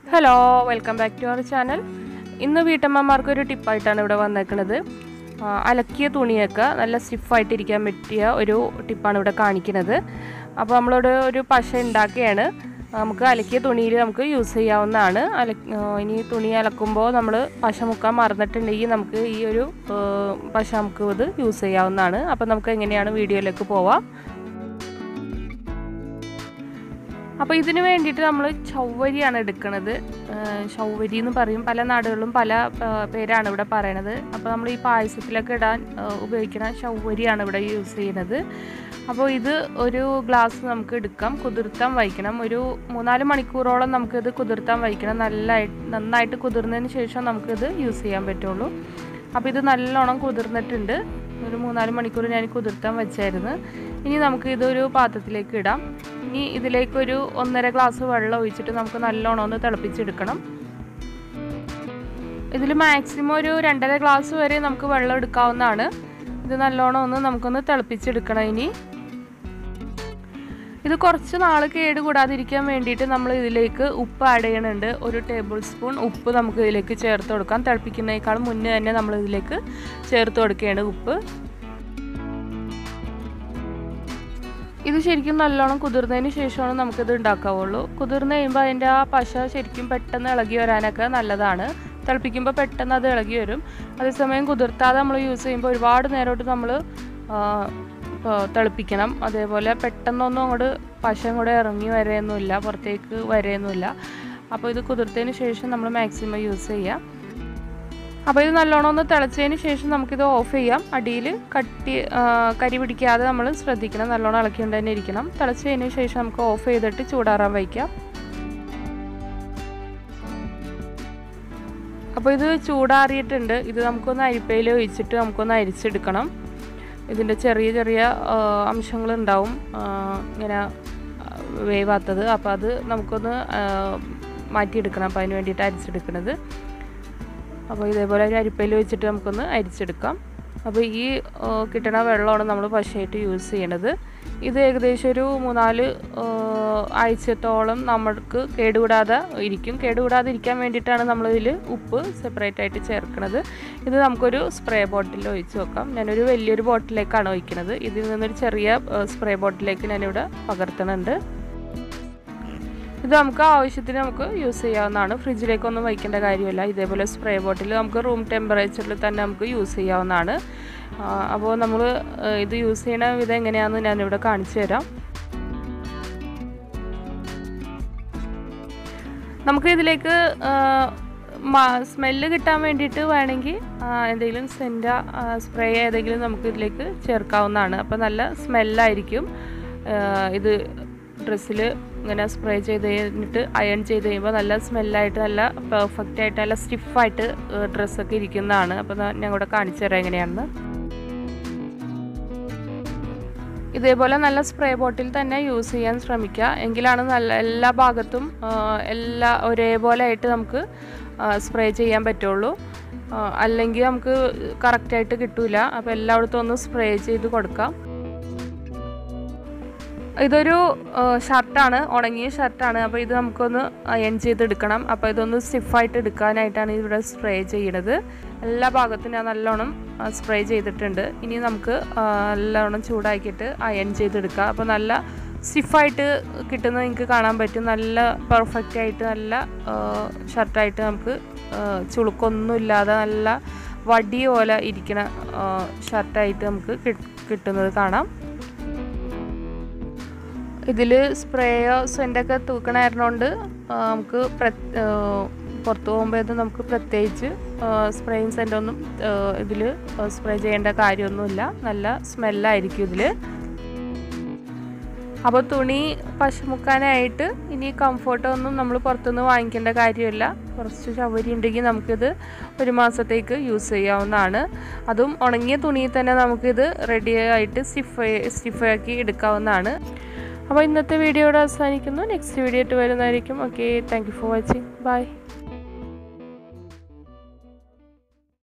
hello welcome back to our channel ഇന്ന് വീട്ടമ്മമാർക്ക് ഒരു ടിപ്പായിട്ടാണ് ഇവിടെ വന്നേക്കുന്നത് ആ, അലക്കിയ തുണിയൊക്കെ നല്ല സ്റ്റിഫായിട്ടിരിക്കാൻ പറ്റിയ ഒരു ടിപ്പാണ് ഇവിടെ കാണിക്കുന്നത് അപ്പോൾ നമ്മളോട് ഒരു പശ ഉണ്ടാക്കുകയാണ് നമുക്ക് അലക്കിയ തുണിയിൽ നമുക്ക് യൂസ് ചെയ്യാവുന്നതാണ് അല ആ, ഇനി തുണി അലക്കുമ്പോൾ നമ്മൾ പശ മുക്കാൻ മറന്നിട്ടുണ്ടെങ്കിൽ നമുക്ക് ഈ ഒരു ആ, പശ നമുക്ക് ഇത് യൂസ് ചെയ്യാവുന്നതാണ് അപ്പോൾ നമുക്ക് എങ്ങനെയാണ് വീഡിയോയിലേക്ക് പോവാം അപ്പോൾ ഇതിന് വേണ്ടിയിട്ട് നമ്മൾ ചൗവരിയാണ് എടുക്കുന്നത് ചൗവരി എന്ന് പറയും പല നാടുകളിലും പല ആ, പേരാണ് ഇവിടെ പറയണത് അപ്പോൾ നമ്മൾ ഈ പായസത്തിലൊക്കെ ഇടാൻ ആ, ഉപയോഗിക്കുന്ന ചൗവരിയാണ് ഇവിടെ യൂസ് ചെയ്യുന്നത് അപ്പോൾ ഇത് ഒരു ഗ്ലാസ് നമുക്ക് എടുക്കാം കുതിർത്താൻ വയ്ക്കണം ഒരു മൂന്നാല് മണിക്കൂറോളം നമുക്കിത് കുതിർത്താൻ വയ്ക്കണം നല്ലതായിട്ട് നന്നായിട്ട് കുതിർന്നതിന് ശേഷം നമുക്കിത് യൂസ് ചെയ്യാൻ പറ്റുള്ളൂ അപ്പോൾ ഇത് നല്ലോണം കുതിർന്നിട്ടുണ്ട് ഒരു മൂന്നാല് മണിക്കൂർ ഞാൻ കുതിർത്താൻ വെച്ചായിരുന്നു ഇനി നമുക്ക് ഇതൊരു പാത്രത്തിലേക്ക് ഇടാം ഇനി ഇതിലേക്കൊരു ഒന്നര ഗ്ലാസ് വെള്ളം ഒഴിച്ചിട്ട് നമുക്ക് നല്ലോണം ഒന്ന് തിളപ്പിച്ചെടുക്കണം ഇതിൽ മാക്സിമം ഒരു രണ്ടര ഗ്ലാസ് വരെ നമുക്ക് വെള്ളം എടുക്കാവുന്നതാണ് ഇത് നല്ലോണം ഒന്ന് നമുക്കൊന്ന് തിളപ്പിച്ചെടുക്കണം ഇനി ഇത് കുറച്ച് നാൾ കേട് കൂടാതിരിക്കാൻ വേണ്ടിയിട്ട് നമ്മൾ ഇതിലേക്ക് ഉപ്പ് ആഡ് ചെയ്യണുണ്ട് ഒരു ടേബിൾ സ്പൂൺ ഉപ്പ് നമുക്ക് ഇതിലേക്ക് ചേർത്ത് കൊടുക്കാം തിളപ്പിക്കുന്നതിനേക്കാൾ മുന്നേ തന്നെ നമ്മൾ ഇതിലേക്ക് ചേർത്ത് കൊടുക്കുകയാണ് ഉപ്പ് ഇത് ശരിക്കും നല്ലോണം കുതിർന്നതിന് ശേഷമാണ് നമുക്കിത് ഉണ്ടാക്കാവുള്ളൂ കുതിർന്ന് കഴിയുമ്പോൾ അതിൻ്റെ ആ പശ ശരിക്കും പെട്ടെന്ന് ഇളകി വരാനൊക്കെ നല്ലതാണ് തിളപ്പിക്കുമ്പോൾ പെട്ടെന്ന് അത് ഇളകി വരും അതേസമയം കുതിർത്താതെ നമ്മൾ യൂസ് ചെയ്യുമ്പോൾ ഒരുപാട് നേരോട്ട് നമ്മൾ തിളപ്പിക്കണം അതേപോലെ പെട്ടെന്നൊന്നും അങ്ങോട്ട് പശ കൂടെ ഇറങ്ങി വരെയൊന്നുമില്ല പുറത്തേക്ക് വരെയൊന്നുമില്ല അപ്പോൾ ഇത് കുതിർത്തതിന് ശേഷം നമ്മൾ മാക്സിമം യൂസ് ചെയ്യാം അപ്പോൾ ഇത് നല്ലോണം ഒന്ന് തിളച്ചതിന് ശേഷം നമുക്കിത് ഓഫ് ചെയ്യാം അടിയിൽ കട്ടി ആ, കരി പിടിക്കാതെ നമ്മൾ ശ്രദ്ധിക്കണം നല്ലോണം ഇളക്കിക്കൊണ്ട് തന്നെ ഇരിക്കണം തിളച്ചതിന് ശേഷം നമുക്ക് ഓഫ് ചെയ്തിട്ട് ചൂടാറാൻ വയ്ക്കാം അപ്പോൾ ഇത് ചൂടാറിയിട്ടുണ്ട് ഇത് നമുക്കൊന്ന് അരിപ്പയിൽ ഒഴിച്ചിട്ട് നമുക്കൊന്ന് അരിച്ചെടുക്കണം ഇതിൻ്റെ ചെറിയ ചെറിയ അംശങ്ങളുണ്ടാവും ഇങ്ങനെ ആ, വേവാത്തത് അപ്പോൾ അത് നമുക്കൊന്ന് ആ, മാറ്റിയെടുക്കണം അപ്പോൾ അതിന് വേണ്ടിയിട്ട് അരിച്ചെടുക്കുന്നത് അപ്പോൾ ഇതേപോലെ ഒരു അരിപ്പയിൽ വെച്ചിട്ട് നമുക്കൊന്ന് അരിച്ചെടുക്കാം അപ്പോൾ ഈ ആ, കിട്ടണ വെള്ളമാണ് നമ്മൾ പശയായിട്ട് യൂസ് ചെയ്യണത് ഇത് ഏകദേശം ഒരു മൂന്നാല് ആ, ആഴ്ചത്തോളം നമ്മൾക്ക് കേടുകൂടാതെ ഇരിക്കും കേടുകൂടാതെ ഇരിക്കാൻ വേണ്ടിയിട്ടാണ് നമ്മളിതിൽ ഉപ്പ് സെപ്പറേറ്റ് ആയിട്ട് ചേർക്കുന്നത് ഇത് നമുക്കൊരു സ്പ്രേ ബോട്ടിൽ ഒഴിച്ച് വെക്കാം ഞാനൊരു വലിയൊരു ബോട്ടിലേക്കാണ് ഒഴിക്കുന്നത് ഇതിൽ നിന്നൊരു ചെറിയ സ്പ്രേ ബോട്ടിലേക്ക് ഞാനിവിടെ പകർത്തുന്നുണ്ട് ഇത് നമുക്ക് ആവശ്യത്തിന് നമുക്ക് യൂസ് ചെയ്യാവുന്നതാണ് ഫ്രിഡ്ജിലേക്കൊന്നും വയ്ക്കേണ്ട കാര്യമില്ല ഇതേപോലെ സ്പ്രേ ബോട്ടിൽ നമുക്ക് റൂം ടെമ്പറേച്ചറിൽ തന്നെ നമുക്ക് യൂസ് ചെയ്യാവുന്നതാണ് ആ, അപ്പോൾ നമ്മൾ ഇത് യൂസ് ചെയ്യണ വിധം എങ്ങനെയാണെന്ന് ഞാനിവിടെ കാണിച്ചു തരാം നമുക്ക് ഇതിലേക്ക് സ്മെല്ല് കിട്ടാൻ വേണ്ടിയിട്ട് വേണമെങ്കിൽ ആ, എന്തെങ്കിലും സെൻറ്റ സ്പ്രേ ഏതെങ്കിലും നമുക്ക് ഇതിലേക്ക് ചേർക്കാവുന്നതാണ് അപ്പോൾ നല്ല സ്മെല്ലായിരിക്കും ഇത് ഡ്രസ്സിൽ ഇങ്ങനെ സ്പ്രേ ചെയ്ത് കഴിഞ്ഞിട്ട് അയൺ ചെയ്ത് കഴിയുമ്പോൾ നല്ല സ്മെല്ലായിട്ട് നല്ല പെർഫെക്റ്റ് ആയിട്ട് നല്ല സ്റ്റിഫായിട്ട് ഡ്രസ്സൊക്കെ ഇരിക്കുന്നതാണ് അപ്പോൾ ഞാൻ ഇവിടെ കാണിച്ചു തരാം എങ്ങനെയാണെന്ന് ഇതേപോലെ നല്ല സ്പ്രേ ബോട്ടിൽ തന്നെ യൂസ് ചെയ്യാൻ ശ്രമിക്കുക എങ്കിലാണ് നല്ല എല്ലാ ഭാഗത്തും ആ, എല്ലാ ഒരേപോലെ ആയിട്ട് നമുക്ക് സ്പ്രേ ചെയ്യാൻ പറ്റുള്ളൂ ആ, അല്ലെങ്കിൽ നമുക്ക് കറക്റ്റായിട്ട് കിട്ടൂല അപ്പോൾ എല്ലായിടത്തും ഒന്ന് സ്പ്രേ ചെയ്ത് കൊടുക്കാം ഇതൊരു ഷർട്ടാണ് ഉണങ്ങിയ ഷർട്ടാണ് അപ്പോൾ ഇത് നമുക്കൊന്ന് അയൺ ചെയ്തെടുക്കണം അപ്പോൾ ഇതൊന്ന് സ്റ്റിഫായിട്ട് എടുക്കാനായിട്ടാണ് ഇവിടെ സ്പ്രേ ചെയ്യണത് എല്ലാ ഭാഗത്തും ഞാൻ നല്ലോണം സ്പ്രേ ചെയ്തിട്ടുണ്ട് ഇനി നമുക്ക് ആ, നല്ലോണം ചൂടാക്കിയിട്ട് അയൺ ചെയ്തെടുക്കാം അപ്പോൾ നല്ല സ്റ്റിഫായിട്ട് കിട്ടുന്നത് നിങ്ങൾക്ക് കാണാൻ പറ്റും നല്ല പെർഫെക്റ്റ് ആയിട്ട് നല്ല ഷർട്ടായിട്ട് നമുക്ക് ആ, ചുളുക്കൊന്നുമില്ലാതെ നല്ല വടി പോലെ ഇരിക്കുന്ന ഷർട്ടായിട്ട് നമുക്ക് കി- കിട്ടുന്നത് കാണാം ഇതിൽ സ്പ്രേയോ സെൻ്റൊക്കെ തൂക്കണമായിരുന്നോണ്ട് നമുക്ക് പ്ര- ആ, പുറത്ത് പോകുമ്പോൾ ഇത് നമുക്ക് പ്രത്യേകിച്ച് സ്പ്രേയും സെൻ്റൊന്നും ഇതിൽ സ്പ്രേ ചെയ്യേണ്ട കാര്യമൊന്നുമില്ല നല്ല സ്മെല്ലായിരിക്കും ഇതിൽ അപ്പോൾ തുണി പശമുക്കാനായിട്ട് ഇനി കംഫർട്ടൊന്നും നമ്മൾ പുറത്തുനിന്ന് വാങ്ങിക്കേണ്ട കാര്യമില്ല കുറച്ച് ചവരി ഉണ്ടെങ്കിൽ നമുക്കിത് ഒരു മാസത്തേക്ക് യൂസ് ചെയ്യാവുന്നതാണ് അതും ഉണങ്ങിയ തുണിയിൽ തന്നെ നമുക്കിത് റെഡി ആയിട്ട് സ്റ്റിഫ് സ്റ്റിഫാക്കി എടുക്കാവുന്നതാണ് അപ്പോൾ ഇന്നത്തെ വീഡിയോ ഇവിടെ അവസാനിക്കുന്നു നെക്സ്റ്റ് വീഡിയോ ആയിട്ട് വരുന്നതായിരിക്കും okay thank you for watching by